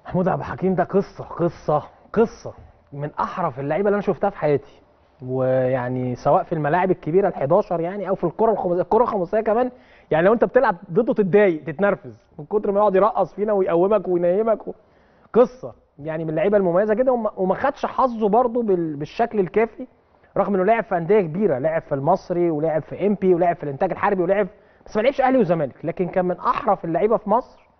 محمود عبد الحكيم ده قصه قصه قصه من احرف اللعيبه اللي انا شفتها في حياتي ويعني سواء في الملاعب الكبيره ال 11 يعني او في الكره الخماسيه الكره الخماسيه كمان يعني لو انت بتلعب ضده تتضايق تتنرفز من كتر ما يقعد يرقص فينا ويقومك وينيمك و... قصه يعني من اللعيبه المميزه جدا وما- وما خدش حظه برضه بال... بالشكل الكافي رغم انه لعب في انديه كبيره لعب في المصري ولعب في امبي ولعب في الانتاج الحربي ولعب بس ما لعبش اهلي وزمالك لكن كان من احرف اللعيبه في مصر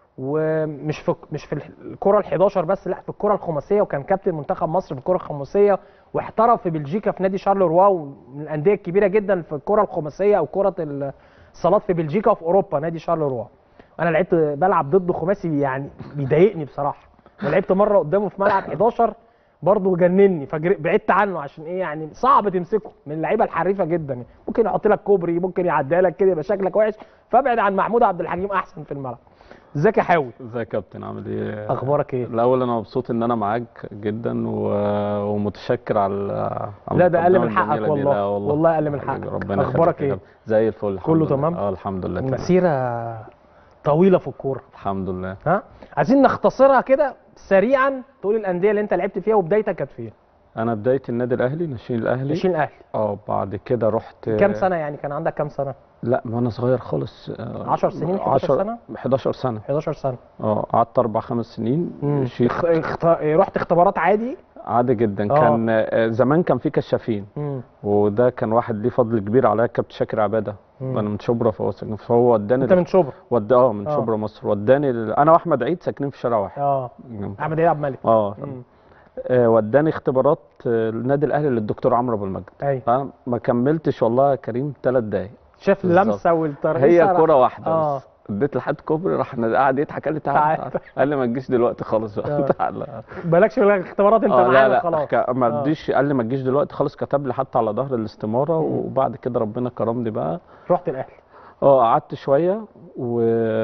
ومش في مش في الكره ال11 بس لا في الكره الخماسيه وكان كابتن منتخب مصر في الكره الخماسيه واحترف في بلجيكا في نادي شارلروا من الانديه الكبيره جدا في الكره الخماسيه او كره الصالات في بلجيكا وفي اوروبا نادي شارلروا انا لعبت بلعب ضده خماسي يعني بيضايقني بصراحه ولعبت مره قدامه في ملعب 11 برضه جنني فبعدت عنه عشان ايه يعني صعب تمسكه من اللعيبه الحريفه جدا يعني. ممكن يحط لك كوبري ممكن يعديها لك كده يبقى شكلك وحش فابعد عن محمود عبد الحكيم احسن في الملعب ازيك يا حاوي ازيك يا كابتن عامل ايه؟ اخبارك ايه الاول انا مبسوط ان انا معاك جدا و... ومتشكر على على لا ده اقل من المقدمة حقك الجميلة دي. والله لا والله اقل من حبيبي، حقك ربنا اخبارك يخليك يا ايه كابتن. زي الفل الحمد كله لله. تمام؟ اه الحمد لله تمام مسيره طويله في الكوره الحمد لله ها عايزين نختصرها كده سريعا تقول الانديه اللي انت لعبت فيها وبدايتك كانت فين انا بدايه النادي الاهلي ناشئين الاهلي ناشئين الاهلي اه بعد كده رحت كام سنه يعني كان عندك كام سنه لا ما انا صغير خالص آه، 10 سنين 11 سنه 11 سنه 11 سنه اه قعدت اربع خمس سنين مشيت اخ... اخت... رحت اختبارات عادي عادي جدا آه. كان آه، زمان كان في كشافين مم. وده كان واحد ليه فضل كبير عليا كابتن شاكر عباده مم. انا من شبرا فهو ساكن فهو وداني انت من شبرا ود اه من آه. شبرا مصر وداني ال- انا واحمد عيد ساكنين في شارع واحد اه جنب- احمد عيد عبد الملك اه مم. آه، وداني اختبارات آه، النادي الاهلي للدكتور عمرو ابو المجد ايوه فانا ما كملتش والله يا كريم ثلاث دقايق شاف بالظبط. اللمسه والترقيصه هي راح- كرة واحده آه. بس اديت لحد كوبري راح قاعد يضحك قال لي تعالى تعال. تعال. قال لي ما تجيش دلوقتي خالص آه. بقى تعالى بالكش في الاختبارات انت آه لا معانا لا خلاص ك- ما آه. تجيش قال لي ما تجيش دلوقتي خالص كتب لي حتى على ظهر الاستماره وبعد كده ربنا كرمني بقى رحت الاهلي اه قعدت شويه و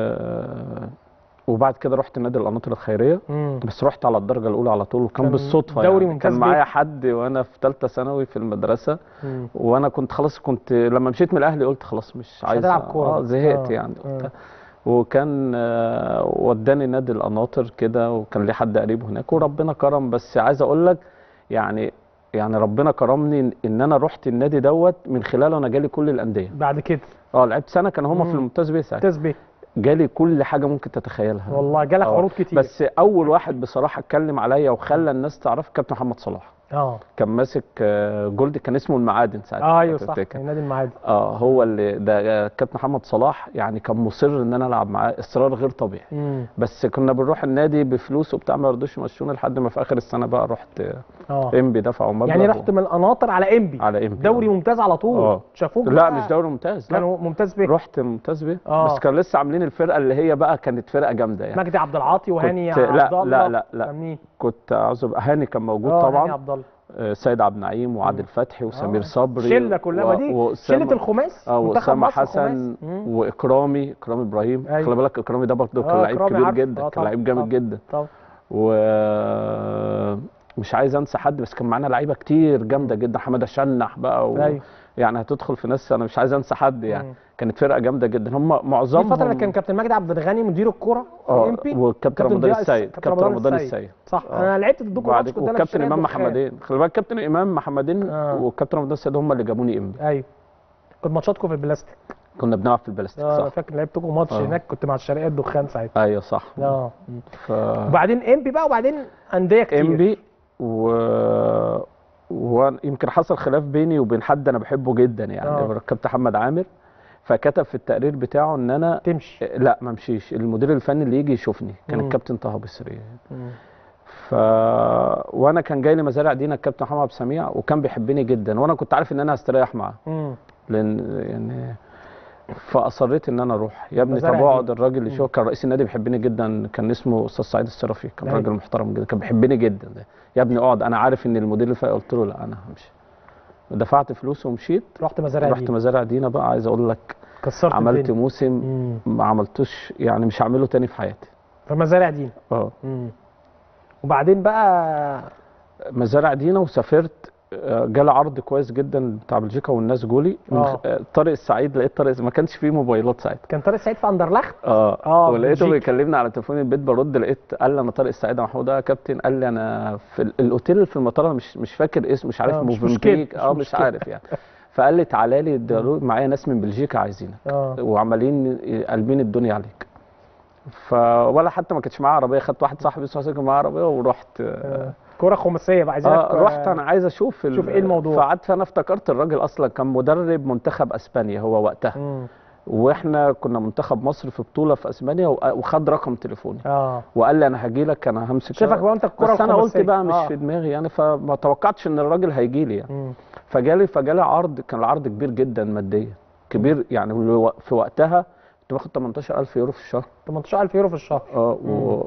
وبعد كده رحت نادي القناطر الخيريه مم. بس رحت على الدرجه الاولى على طول وكان كان بالصدفه دوري يعني ممتاز كان معايا جدا. حد وانا في ثالثه ثانوي في المدرسه مم. وانا كنت خلاص كنت لما مشيت من الاهلي قلت خلاص مش عايز هتلعب كورة. اه زهقت آه. يعني آه. وكان آه، وداني نادي القناطر كده وكان لي حد قريب هناك وربنا كرم بس عايز اقول لك يعني يعني ربنا كرمني ان انا رحت النادي دوت من خلاله انا جالي كل الانديه بعد كده اه لعبت سنه كانوا هم مم. في الممتاز بيه ساعتها تسبي جالي كل حاجه ممكن تتخيلها والله جالك آه. عروض كتير بس اول واحد بصراحه اتكلم عليا وخلى الناس تعرف كابتن محمد صلاح اه كان ماسك آه، جولد كان اسمه المعادن ساعتها اه ايوه صح تفتكر. نادي المعادي اه هو اللي ده آه، كابتن محمد صلاح يعني كان مصر ان انا العب معاه اصرار غير طبيعي مم. بس كنا بنروح النادي بفلوس وبتاع ما يرضوش يمشونا لحد ما في اخر السنه بقى رحت اه انبي دفعوا مبلغ يعني رحت من القناطر على انبي على انبي دوري ممتاز على طول آه. شافوك لا بقى مش دوري ممتاز لا كانوا ممتاز بيه رحت ممتاز بيه آه. بس كانوا لسه عاملين الفرقه اللي هي بقى كانت فرقه جامده يعني مجدي عبد العاطي وهاني كنت- لا- عبد الله لا- لا- لا. مين كنت عاوز ابقى هاني كان موجود اه هاني طبعا عبد الله آه، سيد عبد النعيم وعادل فتحي وسمير آه. صبري شله كلها ما دي وأسامة- شله الخماس اه منتخب واسامه مصر حسن الخماس. مم. واكرامي اكرامي ابراهيم أيوة. خلي بالك اكرامي ده برضه كان آه، لعيب إكرامي كبير عارفه. جدا آه، كان طبعا، لعيب جامد طبعا. جدا طب و مش عايز انسى حد بس كان معانا لعيبه كتير جامده جدا حماده شنح بقى و... أيوة. يعني هتدخل في ناس انا مش عايز انسى حد يعني مم. كانت فرقه جامده جدا هم دي معظمهم الفتره اللي كان كابتن مجدي عبد الغني مدير الكوره في اه امبي والكابتن رمضان ضياء السيد كابتن كابتن رمضان السيد صح آه. انا لعبت ضدكم وبعد ماتش كنت انا في والكابتن شارع امام الدخان. محمدين خلي بالك كابتن امام محمدين آه. والكابتن رمضان السيد هم اللي جابوني امبي ايوه كنت ماتشاتكم في البلاستيك كنا بنلعب في البلاستيك اه انا صح فاكر لعبتكم ماتش آه. هناك كنت مع الشرقيه الدخان ساعتها ايوه صح اه ف وبعدين امبي بقى وبعدين انديه كتير انبي و ويمكن حصل خلاف بيني وبين حد انا بحبه جدا يعني آه. كابتن محمد عامر فكتب في التقرير بتاعه ان انا تمشي لا ما امشيش المدير الفني اللي يجي يشوفني كان مم. الكابتن طه بسري مم. ف وانا كان جاي لي مزارع دينا الكابتن محمد عبد السميع وكان بيحبني جدا وانا كنت عارف ان انا هستريح معاه مم. لان يعني فاصريت ان انا اروح يا ابني مزارع طب اقعد دي. الراجل اللي شو كان رئيس النادي بيحبني جدا كان اسمه استاذ سعيد الصرافي كان أيوة. راجل محترم جدا كان بيحبني جدا ده. يا ابني اقعد انا عارف ان المدير اللي فوق قلت له لا انا همشي دفعت فلوس ومشيت رحت مزارع رحت دي مزارع دينا بقى عايز اقول لك كسرت عملت الدنيا. موسم مم. ما عملتوش يعني مش هعمله تاني في حياتي في مزارع دي اه مم. وبعدين بقى مزارع دينا وسافرت آه، جالي عرض كويس جدا بتاع بلجيكا والناس جولي من آه. خ- آه، طارق السعيد لقيت طارق ما كانش فيه موبايلات ساعتها كان طارق سعيد في اندرلخت اه, آه، ولقيته بلجيكا. بيكلمني على تليفون البيت برد لقيت قال لي انا طارق السعيد يا محمود اه يا كابتن قال لي انا في ال- الاوتيل اللي في المطار أنا مش مش فاكر اسمه مش عارف آه، مش موفنبيك مشكلة، اه مش مش مشكلة. عارف يعني فقال لي تعالى لي ده معايا ناس من بلجيكا عايزينك اه وعمالين قلبين الدنيا عليك ف ولا حتى ما كانش معايا عربيه خدت واحد صاحبي اسمه حسين كان معاه عربيه ورحت آه. كرة خماسية بقى عايزينك اه رحت انا عايز اشوف ال- شوف إيه الموضوع. فقعدت فانا افتكرت الراجل اصلا كان مدرب منتخب اسبانيا هو وقتها مم. واحنا كنا منتخب مصر في بطوله في اسبانيا وق- وخد رقم تليفوني اه وقال لي انا هاجي لك انا همسك شافك بقى انت الكرة بس انا قلت الخماسية. بقى مش آه. في دماغي يعني فما توقعتش ان الراجل هيجي لي يعني مم. فجالي فجالي عرض كان العرض كبير جدا ماديا كبير يعني الو- في وقتها كنت باخد 18000 يورو في الشهر 18000 يورو في الشهر اه و,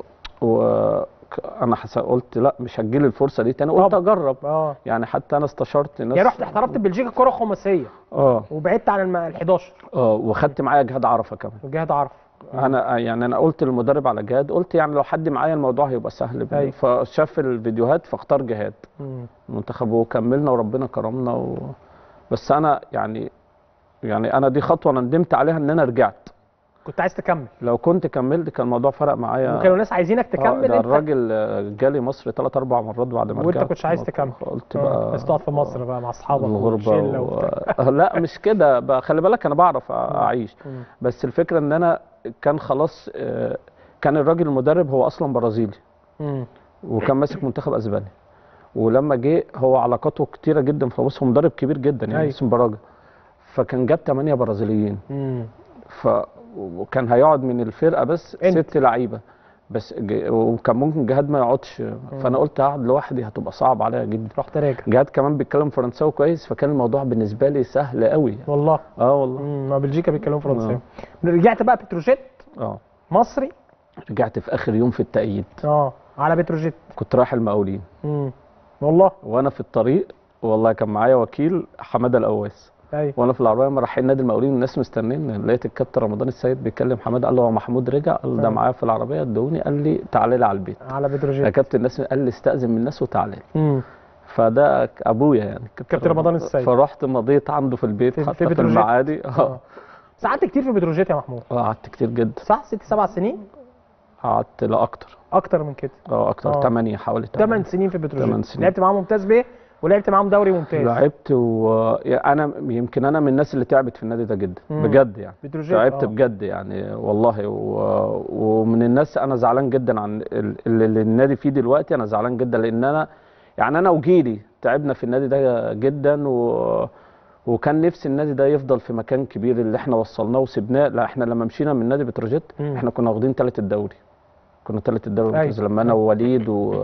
و ك- انا حس... قلت لا مش هتجيلي الفرصه دي تاني قلت طبعا. اجرب اه يعني حتى انا استشرت ناس يعني رحت احترفت في بلجيكا كرة خماسية اه وبعدت عن الم- ال 11 اه وخدت معايا جهاد عرفه كمان جهاد عرف انا يعني انا قلت للمدرب على جهاد قلت يعني لو حد معايا الموضوع هيبقى سهل بيه. أيوة. فشاف الفيديوهات فاختار جهاد مم. المنتخب وكملنا وربنا كرمنا و... بس انا يعني يعني انا دي خطوه انا ندمت عليها ان انا رجعت كنت عايز تكمل لو كنت كملت كان الموضوع فرق معايا وكانوا ناس عايزينك آه، تكمل ده انت الراجل آه، جالي مصر ثلاث اربع مرات بعد ما وانت رجعت كنتش عايز تكمل قلت آه، بقى بس تقعد في مصر بقى مع اصحابك الغربه والشله و... وبتاع. لا مش كده بقى خلي بالك انا بعرف اعيش مم. بس الفكره ان انا كان خلاص آه، كان الراجل المدرب هو اصلا برازيلي مم. وكان ماسك منتخب اسبانيا ولما جه هو علاقاته كتيره جدا في مصر هو مدرب كبير جدا يعني أيوة. اسمه براجا فكان جاب ثمانيه برازيليين مم. ف وكان هيقعد من الفرقه بس أنت. ست لعيبه بس ج... وكان ممكن جهاد ما يقعدش فانا قلت هقعد لوحدي هتبقى صعب عليا جدا رحت راجع جهاد كمان بيتكلم فرنساوي كويس فكان الموضوع بالنسبه لي سهل قوي والله اه والله مم. ما بلجيكا بيتكلموا فرنساوي رجعت بقى بتروجيت اه مصري رجعت في اخر يوم في التأييد اه على بتروجيت كنت رايح المقاولين مم. والله وانا في الطريق والله كان معايا وكيل حماده القواس ايوه وانا في العربيه لما رايحين نادي المقاولين الناس مستنين لقيت الكابتن رمضان السيد بيكلم حماده قال له هو محمود رجع قال ده آه. معايا في العربيه ادوني قال لي تعالى لي على البيت على يا بتروجيت كابتن الناس قال لي استاذن من الناس وتعالى لي مم. فده ك- ابويا يعني كابتن رمضان السيد. فرحت مضيت عنده في البيت في- في حتى في بتروجيت. المعادي اه اه قعدت كتير في بتروجيت يا محمود آه، قعدت كتير جدا صح ست سبع سنين قعدت لا اكتر اكتر من كده اه اكتر آه. 8 حوالي 8 سنين في بتروجيت تمن سنين. لعبت معاهم ممتاز بيه ولعبت معاهم دوري ممتاز لعبت و يعني انا يمكن انا من الناس اللي تعبت في النادي ده جدا مم. بجد يعني بتروجيت تعبت آه. بجد يعني والله و... ومن الناس انا زعلان جدا عن ال- اللي اللي النادي فيه دلوقتي انا زعلان جدا لان انا يعني انا وجيلي تعبنا في النادي ده جدا و... وكان نفسي النادي ده يفضل في مكان كبير اللي احنا وصلناه وسبناه لا احنا لما مشينا من نادي بتروجيت مم. احنا كنا واخدين ثالث الدوري كنا ثالث الدوري أيوة. الممتاز لما انا ووليد و...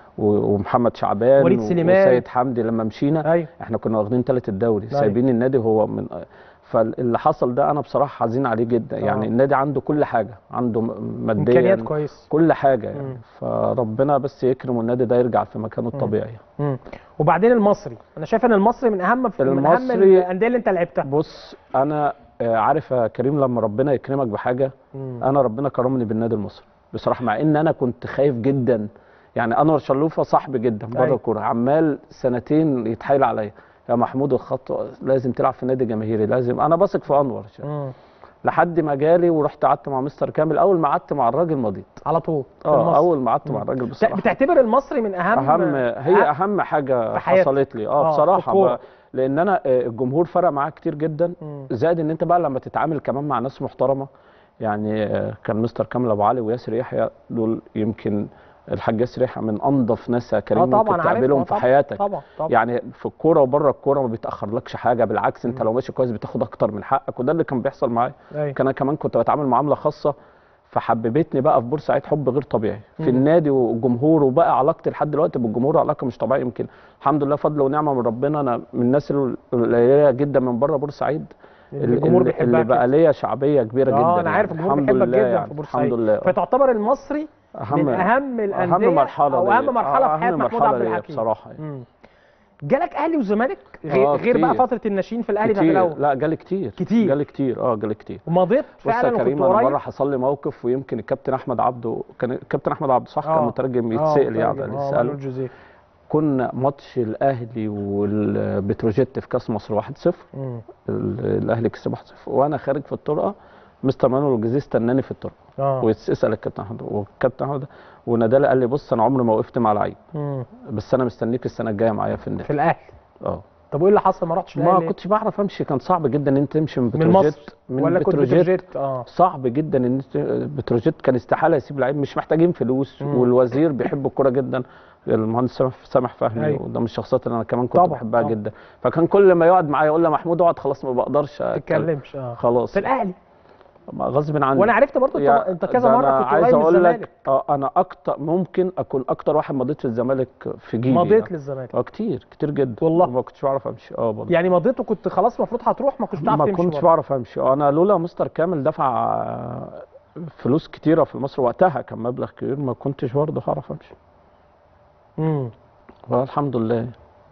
و- ومحمد شعبان وليد و- سليمان. وسيد حمدي لما مشينا ايوه احنا كنا واخدين ثالث الدوري أيوة. سايبين النادي هو من فاللي حصل ده انا بصراحه حزين عليه جدا آه. يعني النادي عنده كل حاجه عنده م- امكانيات ماديا كويس كل حاجه يعني مم. فربنا بس يكرم والنادي ده يرجع في مكانه الطبيعي مم. وبعدين المصري انا شايف ان المصري من اهم من اهم المصري- الانديه اللي انت لعبتها بص انا آه، عارف يا كريم لما ربنا يكرمك بحاجه مم. انا ربنا كرمني بالنادي المصري بصراحه مع ان انا كنت خايف جدا يعني انور شلوفه صاحبي جدا بره أيوة. الكوره عمال سنتين يتحايل عليا يا محمود الخط لازم تلعب في نادي جماهيري لازم انا بثق في انور مم. لحد ما جالي ورحت قعدت مع مستر كامل اول ما قعدت مع الراجل مضيت على طول في اه المصري. اول ما قعدت مع مم. الراجل بت- بصراحه بتعتبر المصري من اهم اهم هي أه- اهم حاجه في حياتك. حصلت لي آه، اه في بصراحه الكورة. ب- لان انا آه، الجمهور فرق معاه كتير جدا مم. زائد ان انت بقى لما تتعامل كمان مع ناس محترمه يعني آه، كان مستر كامل ابو علي وياسر يحيى دول يمكن الحاج ياسر يحيى من انظف ناس يا كريم اه طبعا ممكن عارف تقابلهم آه في طبعا. حياتك طبعا طبعا يعني في الكوره وبره الكوره ما بيتاخرلكش حاجه بالعكس انت لو ماشي كويس بتاخد اكتر من حقك وده اللي كان بيحصل معايا ايوه كان انا كمان كنت بتعامل معامله خاصه فحببتني بقى في بورسعيد حب غير طبيعي في مم. النادي والجمهور وبقى علاقتي لحد دلوقتي بالجمهور علاقه مش طبيعيه يمكن الحمد لله فضل ونعمه من ربنا انا من الناس القليله جدا من بره بورسعيد الجمهور اللي- بيحبها اللي بقى كده. ليا شعبيه كبيره اه جدا انا عارف يعني. الجمهور الحمد بيحبك لله جدا يعني. في بورسعيد الحمد لله فتعتبر المصري من اهم الانديه اهم مرحله او ليا. اهم مرحله آه، في حياه أهم محمود مرحلة عبد ليا الحكيم بصراحه يعني. مم. جالك اهلي وزمالك غير آه، غير بقى كتير. فتره الناشئين في الاهلي بتاعت كتير الاول لا جالي كتير كتير. جالي كتير اه جالي كتير ومضيت بص يا فعلا وكنت كريم انا مره قريب حصل لي موقف ويمكن الكابتن احمد عبده كان الكابتن احمد عبده صح آه. كان مترجم آه، يتسال مترجم. يعني آه، يساله مانويل جوزيه كنا ماتش الاهلي والبتروجيت في كاس مصر 1-0 مم. ال- الاهلي كسب 1-0 وانا خارج في الطرقه مستر مانويل الجزيري استناني في الطرقه اه ويسال الكابتن احمد والكابتن احمد ونادالي قال لي بص انا عمري ما وقفت مع لعيب مم. بس انا مستنيك السنه الجايه معايا في في النادي الاهلي اه طب وايه اللي حصل ما رحتش ما الأهلي ليه؟ كنتش بعرف امشي كان صعب جدا ان انت تمشي من من بتروجيت مصر ولا كنت بتروجيت اه صعب جدا ان انت بتروجيت كان استحاله يسيب لعيب مش محتاجين فلوس مم. والوزير بيحب الكوره جدا المهندس سامح سامح فهمي أيوة. وده من الشخصيات اللي انا كمان كنت طبعاً، بحبها طبعاً. جدا فكان كل ما يقعد معايا يقول لي محمود اقعد خلاص ما بقدرش ما أتكلم. تتكلمش اه خلاص في الاهلي غصب عني وانا عرفت برضه انت, يا- انت كذا ده مره أنا كنت عايز قريب من اقول الزمالك لك اه انا اكتر ممكن اكون اكتر واحد مضيت في الزمالك في جيلي مضيت يعني. للزمالك اه كتير كتير جدا والله. ما كنتش بعرف امشي اه برضه يعني مضيت وكنت خلاص المفروض هتروح ما كنتش تعرف ما تمشي كنتش برضه. بعرف امشي آه، انا لولا مستر كامل دفع آه، فلوس كتيره في مصر وقتها كان مبلغ كبير ما كنتش برضه هعرف امشي امم والحمد لله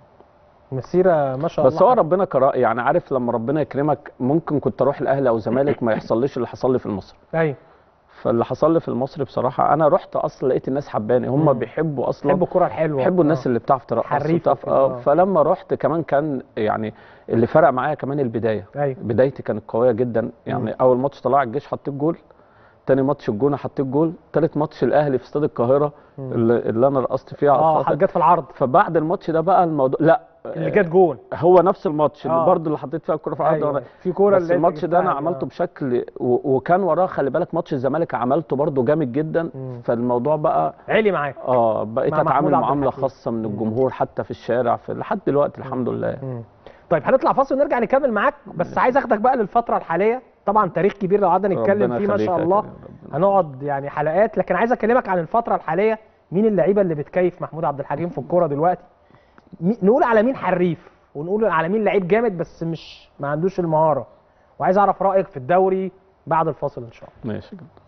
مسيره ما شاء الله بس هو ربنا كرا يعني عارف لما ربنا يكرمك ممكن كنت اروح الاهلي او الزمالك ما يحصليش اللي حصل لي في المصري ايوه فاللي حصل لي في المصري بصراحه انا رحت اصلا لقيت الناس حباني هم مم. بيحبوا اصلا بحب الكره الحلوه بيحبوا الناس آه. اللي بتعرف ترقص حريفة وبتعرف كده، اه آه. فلما رحت كمان كان يعني اللي فرق معايا كمان البدايه ايوه بدايتي كانت قويه جدا يعني اول ماتش طلع الجيش حطيت جول تاني ماتش الجونه حطيت جول تالت ماتش الاهلي في استاد القاهره مم. اللي, اللي انا رقصت فيه على اه الخاطر. جت في العرض فبعد الماتش ده بقى الموضوع لا اللي جت جون هو نفس الماتش اللي آه. برضه اللي حطيت فيها الكوره في العرض ايوه وأنا- في كوره بس اللي أنت الماتش ده انا جبتها دي، عملته آه. بشكل و... وكان وراه خلي بالك ماتش الزمالك عملته برضه جامد جدا مم. فالموضوع بقى علي معاك اه بقيت مع محمود اتعامل عبد معامله الحكيم. خاصه من الجمهور حتى في الشارع في لحد دلوقتي الحمد لله مم. طيب هنطلع فاصل ونرجع نكمل معاك بس عايز اخدك بقى للفتره الحاليه طبعا تاريخ كبير لو قعدنا نتكلم ربنا فيه ما يخليك شاء يا الله كريم، ربنا هنقعد يعني حلقات لكن عايز اكلمك عن الفتره الحاليه مين اللعيبه اللي بتكيف محمود عبد الحكيم في الكوره دلوقتي مي- نقول على مين حريف ونقول على مين لعيب جامد بس مش ما عندوش المهاره وعايز اعرف رايك في الدوري بعد الفاصل ان شاء الله ماشي جدا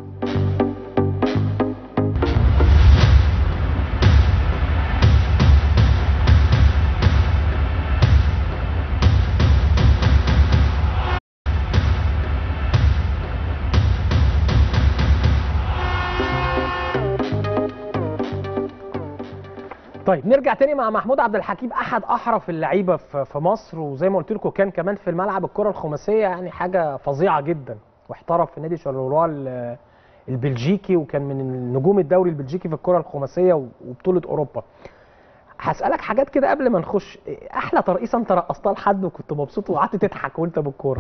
طيب نرجع تاني مع محمود عبد الحكيم احد احرف اللعيبه في في مصر وزي ما قلت لكم كان كمان في الملعب الكره الخماسيه يعني حاجه فظيعه جدا واحترف في نادي شارلوروا ال- البلجيكي وكان من نجوم الدوري البلجيكي في الكره الخماسيه وبطوله اوروبا هسالك حاجات كده قبل ما نخش احلى ترقيصه انت رقصتها لحد وكنت مبسوط وقعدت تضحك وانت بالكوره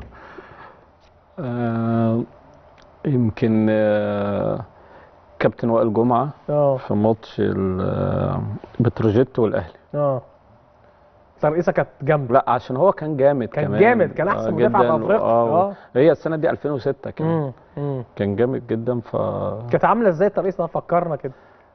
آه يمكن آه كابتن وائل جمعه اه في ماتش ال- آه، بتروجيت والاهلي اه ترقيصه كانت جامده لا عشان هو كان جامد كان كمان جامد، كان أحسن مدافع في جداً، أفريقيا. اه آه. هي السنه دي 2006 كمان امم امم كان جامد جدا ف كانت عامله ازاي الترقيصه ده فكرنا كده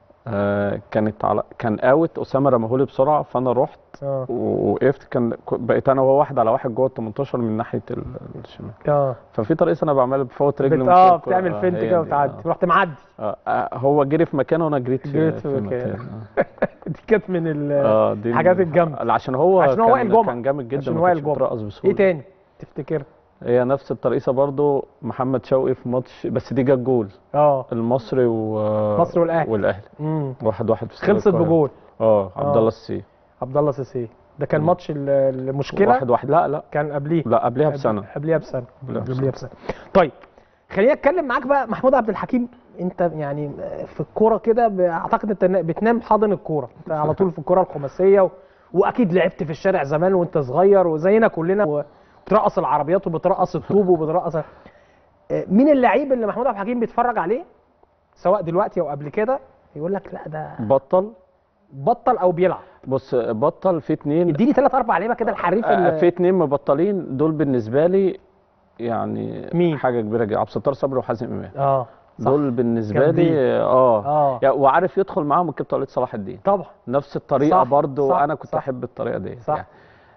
آه كانت على كان اوت اسامه رماهولي بسرعه فانا رحت اه ووقفت كان ك- بقيت انا وهو واحد على واحد جوه ال 18 من ناحيه ال- الشمال اه ففي طريقه انا بعملها بفوت رجلي بت... من اه فوق الكرة. بتعمل آه، فينت هي كده دي، وتعدي آه. رحت معدي آه. آه هو جري في مكانه وانا جريت في, جريت في في مكان. مكان آه. دي كانت من ال... اه دي الحاجات من- الجامدة. عشان هو عشان هو كان, وائل جمعة. كان جامد جدا عشان ما وائل كانش جمعة. بيترقص بسهوله ايه تاني تفتكر هي نفس الطريقه برضو محمد شوقي في ماتش بس دي جت جول اه المصري و مصر والأهلي. والاهلي امم واحد واحد في استاد خلصت القاهرة. بجول اه عبد آه. الله السي عبد الله سيسي ده كان مم. ماتش ال- المشكله واحد واحد لا لا كان قبليه لا قبلها قبل- بسنه قبليها بسنه قبلها بسنة. قبليها بسنه طيب خليني اتكلم معاك بقى محمود عبد الحكيم انت يعني في الكوره كده ب- اعتقد انت بتنام حاضن الكوره انت على طول في الكوره الخماسيه و... واكيد لعبت في الشارع زمان وانت صغير وزينا كلنا وبترقص العربيات وبترقص الطوب وبترقص آه، مين اللعيب اللي محمود عبد الحكيم بيتفرج عليه سواء دلوقتي او قبل كده يقول لك لا ده بطل بطل او بيلعب بص بطل في اتنين اديني ثلاث اربع لعيبه كده الحريف آه، اللي في اتنين مبطلين دول بالنسبه لي يعني مين؟ حاجه كبيره جدا عبد الستار صبري وحازم امام اه صح. دول بالنسبه جامدين. لي اه اه يا- وعارف يدخل معاهم الكابتن وليد صلاح الدين طبعا نفس الطريقه صح، برضو صح، انا كنت صح. احب الطريقه دي صح. يعني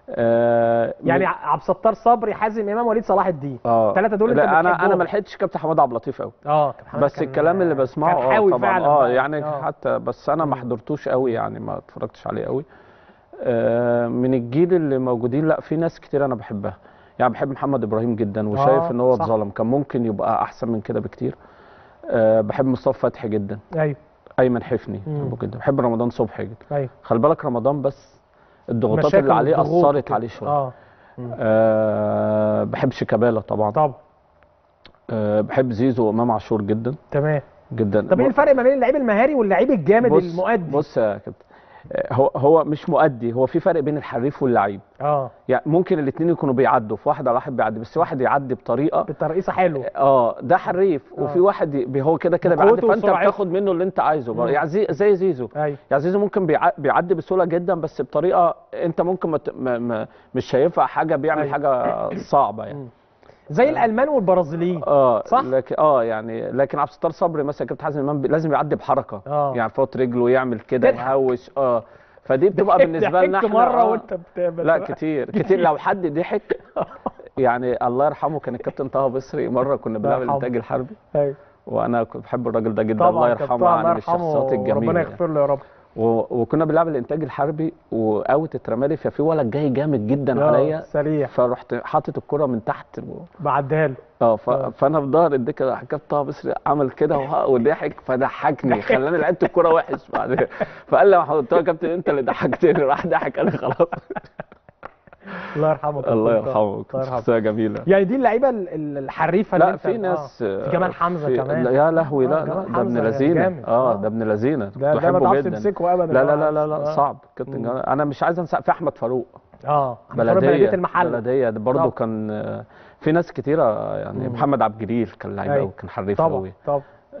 آه يعني من- عبد الستار صبري حازم امام وليد صلاح الدين اه الثلاثه دول انت لا انا انا بتحبهم. ما لحقتش كابتن حماد عبد اللطيف قوي اه كان محمد بس كان- الكلام اللي بسمعه كان اه حاوي طبعا فعلا اه بقى. يعني آه. حتى بس انا ما حضرتوش قوي يعني ما اتفرجتش عليه قوي آه من الجيل اللي موجودين لا في ناس كتير انا بحبها يعني بحب محمد ابراهيم جدا وشايف آه، ان هو صح. اتظلم كان ممكن يبقى احسن من كده بكتير أه بحب مصطفى فتحي جدا ايوه ايمن حفني مم. بحبه جدا بحب رمضان صبحي جدا ايوه خلي بالك رمضان بس الضغوطات مشاكل اللي عليه والضغوط اثرت وكده. عليه شويه اه أه بحب شيكابالا طبعا طبعا أه بحب زيزو وامام عاشور جدا تمام جدا طب ايه الفرق ما بين اللعيب المهاري واللعيب الجامد بص المؤدي بص يا كابتن آه، هو هو مش مؤدي هو في فرق بين الحريف واللعيب اه يعني ممكن الاثنين يكونوا بيعدوا في واحد على واحد بيعدي بس واحد يعدي بطريقه بالترقيصه حلو اه ده حريف وفي آه. واحد ي- هو كده كده بقوته بيعدي فانت وسرعته. بتاخد منه اللي انت عايزه بقى. مم. يعني زي, زي زيزو ايوه يعني زيزو ممكن بيع- بيعدي بسهوله جدا بس بطريقه انت ممكن ما ت- ما ما مش شايفها حاجه بيعمل أيوة. حاجه صعبه يعني مم. زي الالمان والبرازيليين اه صح؟ لكن اه يعني لكن عبد الستار صبري مثلا كابتن حازم امام بي- لازم يعدي بحركه آه. يعني فوت رجله يعمل كده تضحك. يهوش اه فدي بتبقى بالنسبه لنا ضحكت احنا مره آه. وانت بتعمل لا كتير كتير لو حد ضحك يعني الله يرحمه كان الكابتن طه بصري مره كنا بنلعب يرحمه. الانتاج الحربي ايوه وانا كنت بحب الراجل ده جدا طبعا الله كابتن يرحمه طه، يعني الله من يرحمه الشخصيات الجميله ربنا يعني. يغفر له يا رب و... وكنا بنلعب الانتاج الحربي واوت اترمالي ففي ولد جاي جامد جدا آه، عليا سريع فرحت حاطط الكره من تحت و... بعدها له اه ف... آه. فانا في ظهر الدكه حكايه طه بصري عمل كده وه- وضحك فضحكني خلاني لعبت الكوره وحش بعد كده فقال لي قلت له يا كابتن انت اللي ضحكتني راح ضحك انا خلاص الله يرحمه كابتن الله طه. يرحمه الله كانت يرحمه. شخصيه جميله يعني دي اللعيبه ال- ال- الحريفه اللي لا انت في آه. ناس في جمال حمزه في كمان لا يا لهوي آه، لا جمال لا ده ابن حمزة لذينه جامد. اه آه. ده ابن لذينه كنت ده ده ما بحبه تعرفش جدا تمسكه ابدا لا لا لا لا, لا آه. صعب كابتن جمال انا مش عايز انسى في احمد فاروق اه بلديه بلديه بلديه المحل بلديه ده برضه طبعا. كان آه، في ناس كتيره يعني مم. محمد عبد الجليل كان لعيب أيوة. قوي كان حريف طبعا قوي طبعا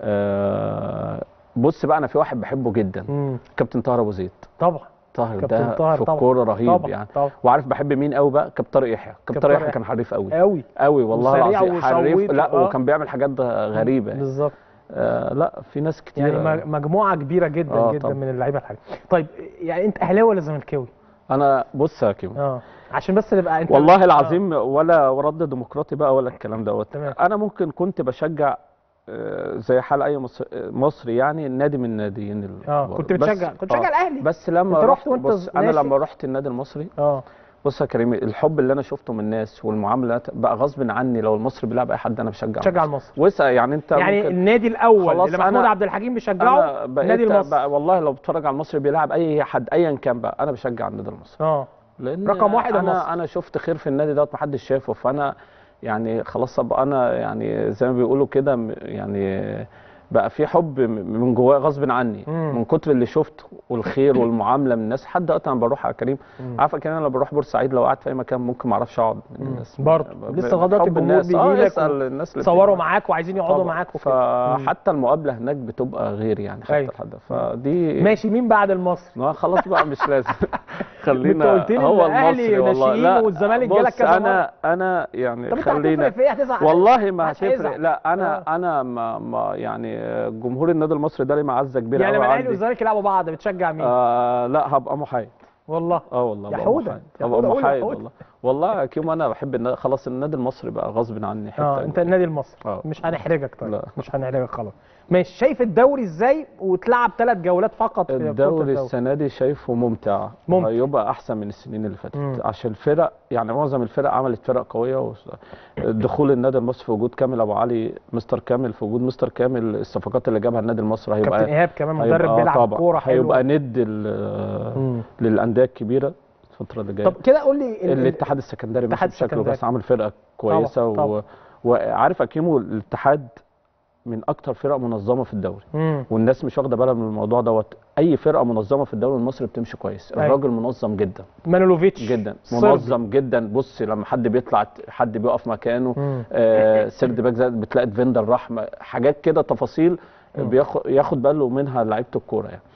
آه بص بقى انا في واحد بحبه جدا مم. كابتن طاهر ابو زيد طبعا طاهر كابتن ده طاهر في طبعا. الكوره رهيب طبعا يعني طبعا وعارف بحب مين قوي بقى كابتن طارق يحيى كابتن كابتن طارق طارق يحيى كان حريف قوي قوي قوي والله وسريع العظيم حريف وشويط لا آه. وكان بيعمل حاجات غريبه يعني. بالظبط آه لا في ناس كتير يعني مج- مجموعه كبيره جدا آه، جدا طبعا. من اللعيبه الحاجة. طيب يعني انت اهلاوي ولا زملكاوي؟ انا بص يا كيمو اه عشان بس نبقى انت والله آه. العظيم ولا رد ديمقراطي بقى ولا الكلام دوت تمام. انا ممكن كنت بشجع آه، زي حال اي مصر- مصري يعني النادي من الناديين ال- اه كنت بس- بتشجع كنت بتشجع آه. الاهلي بس لما أنت رحت رحت وأنت بص انا ناشئ؟ لما رحت النادي المصري اه بص يا كريم الحب اللي انا شفته من الناس والمعاملات بقى غصب عني لو المصري بيلعب اي حد انا بشجع تشجع المصري. المصري وسع يعني انت يعني ممكن النادي الاول خلاص اللي محمود أنا- عبد الحكيم بيشجعه انا بقيت النادي المصري بقى والله لو بتفرج على المصري بيلعب اي حد ايا كان بقى انا بشجع النادي المصري اه لان رقم واحد انا المصري. انا شفت خير في النادي دوت محدش شافه فانا يعني خلاص ابقى انا يعني زي ما بيقولوا كده م- يعني بقى في حب م- من جوايا غصب عني مم. من كتر اللي شفته والخير والمعامله من الناس لحد دلوقتي انا بروح يا كريم مم. عارفه كمان لما بروح بورسعيد لو قعدت في اي مكان ممكن ما اعرفش اقعد من مم. الناس برضه. ب- لسه ب- لغاية دلوقتي حب الجمهور الناس. بيجي اه لك اسال الناس اللي صوروا بتيجي. معاك وعايزين يقعدوا طبعا. معاك وكده مم. فحتى المقابله هناك بتبقى غير يعني حتى أيوة. لحد فدي ماشي مين بعد المصري؟ ما خلاص بقى مش لازم خلينا انت قلت لي هو الأهلي المصري والله ناشئين لا والزمالك جالك بص كذا انا انا يعني طب انت خلينا هتفرق في ايه هتزعل والله ما محدش هتفرق هيزعل. لا انا انا ما, ما يعني جمهور النادي المصري ده ليه معزه كبيره يعني قوي لما الاهلي عندي. والزمالك يلعبوا بعض بتشجع مين؟ آه لا هبقى محايد والله اه والله يا هبقى حودة. محايد يا هبقى حودة، قول يا محايد حودة. والله والله يا كيمو انا بحب النادي خلاص النادي المصري بقى غصب عني حته اه انت النادي المصري آه. مش هنحرجك طيب لا. مش هنحرجك خلاص ماشي شايف الدوري ازاي وتلعب ثلاث جولات فقط في بطولة الدوري السنه دي شايفه ممتع ممتع. هيبقى احسن من السنين اللي فاتت مم. عشان الفرق يعني معظم الفرق عملت فرق قويه و... دخول النادي المصري في وجود كامل ابو علي مستر كامل في وجود مستر كامل الصفقات اللي جابها النادي المصري كابتن هيبقى ايهاب كمان هيبقى- مدرب آه بيلعب طبعا. كوره هيبقى حلوه ند ال- مم. للانديه الكبيره الفتره اللي جايه طب كده قول لي ال- ال- الاتحاد السكندري ماشي الاتحاد بشكله السكندري. بس عامل فرقه كويسه طبعا. و... وعارف اكيمو الاتحاد من اكتر فرق منظمه في الدوري مم. والناس مش واخده بالها من الموضوع دوت اي فرقه منظمه في الدوري المصري بتمشي كويس أيوة. الراجل منظم جدا مانولوفيتش جدا صربي. منظم جدا بص لما حد بيطلع حد بيقف مكانه مم. آه سيرد باك زي بتلاقي فيندر رحمه حاجات كده تفاصيل مم. بياخد ياخد باله منها لعيبه الكوره يعني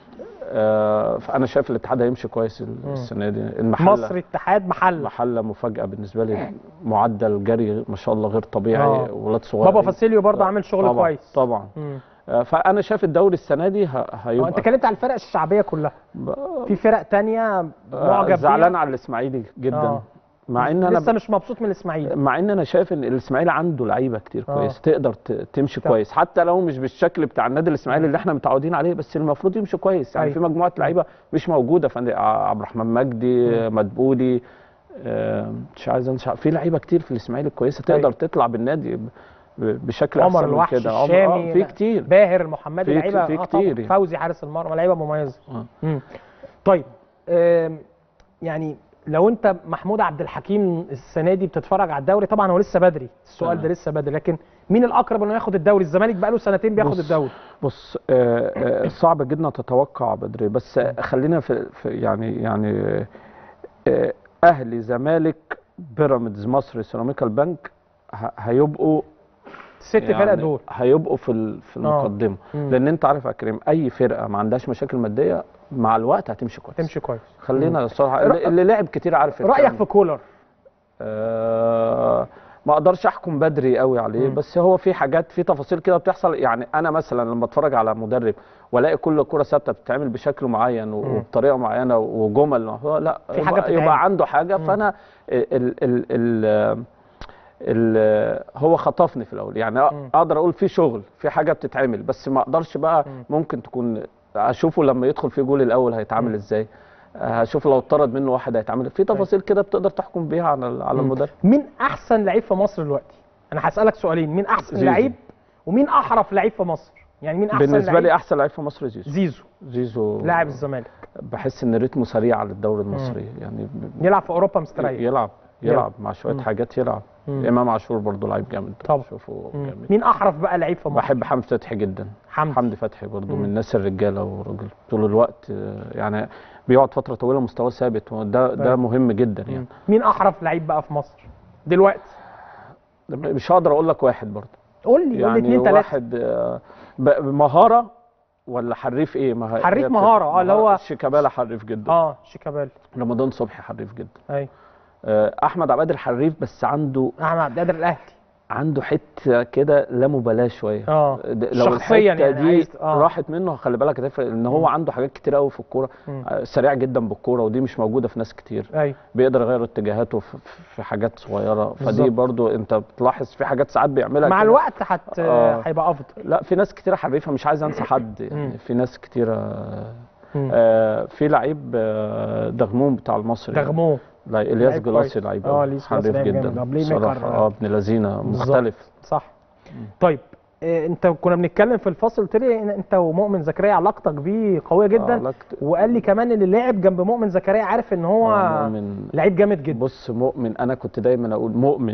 آه فانا شايف الاتحاد هيمشي كويس السنه دي المحله مصر اتحاد محل محله مفاجاه بالنسبه لي معدل جري ما شاء الله غير طبيعي آه. ولاد صغيرين بابا فاسيليو برضه عامل شغل طبعا كويس طبعا مم. آه، فانا شايف الدوري السنه دي ه- هو هيبقى انت اتكلمت على الفرق الشعبيه كلها ب- في فرق تانية آه، معجب زعلان بيها على الاسماعيلي جدا آه. مع ان انا لسه ب... مش مبسوط من الاسماعيلي مع ان انا شايف ان الاسماعيلي عنده لعيبه كتير آه. كويس تقدر ت... تمشي طب. كويس حتى لو مش بالشكل بتاع النادي الاسماعيلي اللي احنا متعودين عليه بس المفروض يمشي كويس يعني أيوة. في مجموعه لعيبه مش موجوده فندق عبد الرحمن مجدي مدبولي آه، مش عايز انسى في لعيبه كتير في الاسماعيلي كويسه تقدر أيوة. تطلع بالنادي ب- ب- بشكل عمر احسن من الوحش كده عمر- الشامي آه، في لا. كتير باهر المحمدي في- لعيبه في آه كتير طبعاً. يعني. فوزي حارس المرمى لعيبه مميزه آه. مم. طيب آم، يعني لو انت محمود عبد الحكيم السنه دي بتتفرج على الدوري طبعا هو لسه بدري السؤال تمام. ده لسه بدري لكن مين الاقرب انه ياخد الدوري الزمالك بقاله سنتين بياخد بص، الدوري بص آه، آه، صعب جدا تتوقع بدري بس آه، خلينا في, في يعني يعني آه، آه، اهلي زمالك بيراميدز مصري سيراميكا البنك ه- هيبقوا الست فرق دول هيبقوا في ال- في المقدمه مم. لان انت عارف يا كريم اي فرقه ما عندهاش مشاكل ماديه مع الوقت هتمشي كويس تمشي كويس خلينا الصراحه رأ- اللي, اللي لعب كتير عارف رايك الكلام في كولر آه ما اقدرش احكم بدري قوي عليه مم. بس هو في حاجات في تفاصيل كده بتحصل يعني انا مثلا لما اتفرج على مدرب والاقي كل كره ثابته بتتعمل بشكل معين و- مم. وبطريقه معينه وجمل هو لا في حاجة يبقى, بتتعمل. يبقى عنده حاجه مم. فانا ال ال ال ال هو خطفني في الاول يعني مم. اقدر اقول في شغل في حاجه بتتعمل بس ما اقدرش بقى مم. ممكن تكون اشوفه لما يدخل في جول الاول هيتعامل مم. ازاي هشوف لو اتطرد منه واحد هيتعامل في تفاصيل كده بتقدر تحكم بيها على على مم. المدرب مين احسن لعيب في مصر دلوقتي انا هسالك سؤالين مين احسن زيزو. لعيب ومين احرف لعيب في مصر يعني مين احسن بالنسبه لعيب لي احسن لعيب في مصر زيزو زيزو زيزو لاعب الزمالك بحس ان رتمه سريع على الدوري المصري يعني ب- يلعب في اوروبا مستريح يلعب يلعب. يلعب مع شويه مم. حاجات يلعب مم. امام عاشور برضه لعيب جامد طبعا. شوفه مم. جامد مين احرف بقى لعيب في مصر بحب حمدي فتحي جدا حمدي حمدي فتحي برضه مم. من الناس الرجاله وراجل طول الوقت آه، يعني بيقعد فتره طويله مستواه ثابت وده ده طيب. مهم جدا مم. يعني مين احرف لعيب بقى في مصر دلوقتي مش هقدر اقول لك واحد برضه قول لي قول لي يعني اثنين ثلاثه واحد آه، ب- مهاره ولا حريف ايه ما هي- حريف هي مهارة، بتفرق. اه، اللي هو- شيكابالا حريف جدا اه شيكابالا رمضان صبحي حريف جدا ايوه آه، احمد عباد الحريف بس عنده احمد عبد القادر الاهلي عنده حته كده لا مبالاه شويه اه د- لو شخصياً الحته يعني دي عايز- آه. راحت منه خلي بالك هتفرق ان هو مم. عنده حاجات كتير قوي في الكوره مم. آه، سريع جدا بالكوره ودي مش موجوده في ناس كتير ايوه بيقدر يغير اتجاهاته في, في حاجات صغيره بالظبط. فدي برضو انت بتلاحظ في حاجات ساعات بيعملها مع كده. الوقت هت آه. هيبقى افضل لا في ناس كتيره حريفه مش عايز انسى حد مم. يعني في ناس كتيره مم. آه في لعيب آه دغموم بتاع المصري دغموه لا الياس لعيب جلاسي كويس. لعيب آه، أوي، إلياس حريف جلاسي لعيب جدا جامد. آه، بلاي بصراحه ميكر، اه ابن لذينه بالظبط. مختلف صح طيب آه، انت كنا بنتكلم في الفصل قلت لي إن انت ومؤمن زكريا علاقتك بيه قويه جدا علاقت- وقال لي كمان اللي لعب جنب مؤمن زكريا عارف ان هو آه، مؤمن لعيب جامد جدا بص مؤمن انا كنت دايما اقول مؤمن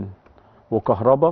وكهربا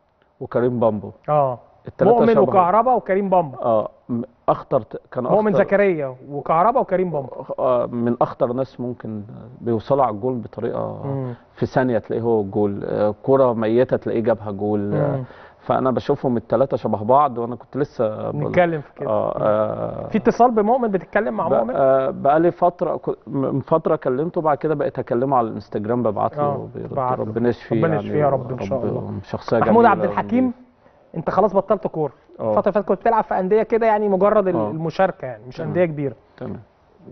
وكريم بامبو اه التلاتة مؤمن شبه. وكهربا وكريم بامبا اه م- اخطر ت- كان اخطر مؤمن زكريا وكهربا وكريم بامبا آه، من اخطر ناس ممكن بيوصلوا على الجول بطريقه مم. في ثانيه تلاقيه هو الجول آه، كره ميته تلاقيه جابها جول آه، مم. فانا بشوفهم الثلاثه شبه بعض وانا كنت لسه بقول- نتكلم في كده اه, آه في اتصال بمؤمن بتتكلم مع مؤمن بقى بقالي فتره كو- من فتره كلمته بعد كده بقيت اكلمه على الانستجرام ببعت له آه، بيرد. بعت له. ربنا يشفيه ربنا يعني يشفيه يا رب إن شاء الله. شخصيه محمود جميلة عبد الحكيم انت خلاص بطلت كوره آه. الفتره اللي فاتت كنت بتلعب في انديه كده يعني مجرد ال- آه. المشاركه يعني مش تمام. انديه كبيره تمام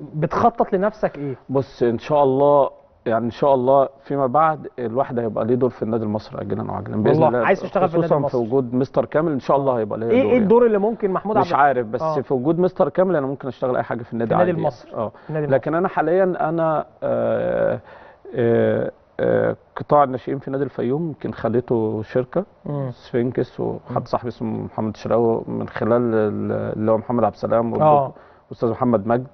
بتخطط لنفسك ايه بص ان شاء الله يعني ان شاء الله فيما بعد الواحد هيبقى ليه دور في النادي المصري اجلا او عاجلا باذن والله، الله عايز تشتغل في النادي خصوصا في المصري. وجود مستر كامل ان شاء الله هيبقى ليه ايه دور ايه الدور اللي ممكن محمود يعني. عبد مش عارف بس آه. في وجود مستر كامل انا ممكن اشتغل اي حاجه في النادي في النادي عادي المصري. يعني. اه النادي المصري. لكن انا حاليا انا آه آه آه قطاع الناشئين في نادي الفيوم يمكن خليته شركه مم. سفنكس وحد صاحبي اسمه محمد شراوي من خلال ال- اللي هو محمد عبد السلام اه والاستاذ محمد مجد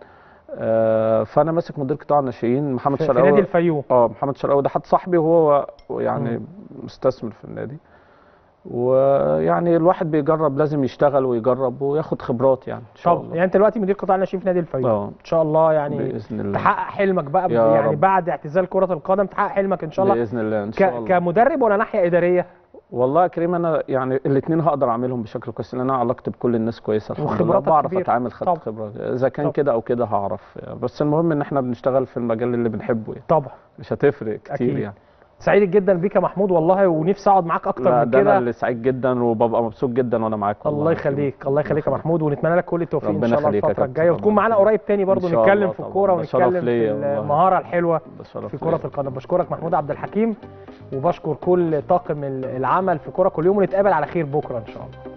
آه فانا ماسك مدير قطاع الناشئين محمد في, في شراوي نادي الفيوم اه محمد شراوي ده حد صاحبي وهو يعني مم. مستثمر في النادي ويعني الواحد بيجرب لازم يشتغل ويجرب وياخد خبرات يعني ان شاء طب الله يعني انت دلوقتي مدير قطاع الناشئين في نادي الفيوم اه ان شاء الله يعني باذن الله تحقق حلمك بقى يا يعني رب. بعد اعتزال كره القدم تحقق حلمك ان شاء الله باذن الله ان ك... شاء الله كمدرب ولا ناحيه اداريه والله يا كريم انا يعني الاثنين هقدر اعملهم بشكل كويس لان انا علاقتي بكل الناس كويسه الحمد لله وخبراتك بعرف كبيرة. اتعامل خدت طب. خبره اذا كان طب. كده او كده هعرف بس المهم ان احنا بنشتغل في المجال اللي بنحبه يعني طبعا مش هتفرق كتير أكيد. يعني سعيد جدا بيك يا محمود والله ونفسي اقعد معاك اكتر لا من ده انا كده اللي سعيد جدا وببقى مبسوط جدا وانا معاك والله الله يا كريم. يخليك الله يخليك يا يخليك. محمود ونتمنى لك كل التوفيق ان ربنا شاء الله يخليك يا الفتره كابتن. الجايه وتكون ربنا معانا يخليك. قريب تاني برضو إن شاء نتكلم الله في طبعاً. الكوره ده شرف ونتكلم في ليا والله. المهاره الحلوه ده شرف في كره ليا. القدم بشكرك محمود عبد الحكيم وبشكر كل طاقم العمل في كوره كل يوم ونتقابل على خير بكره ان شاء الله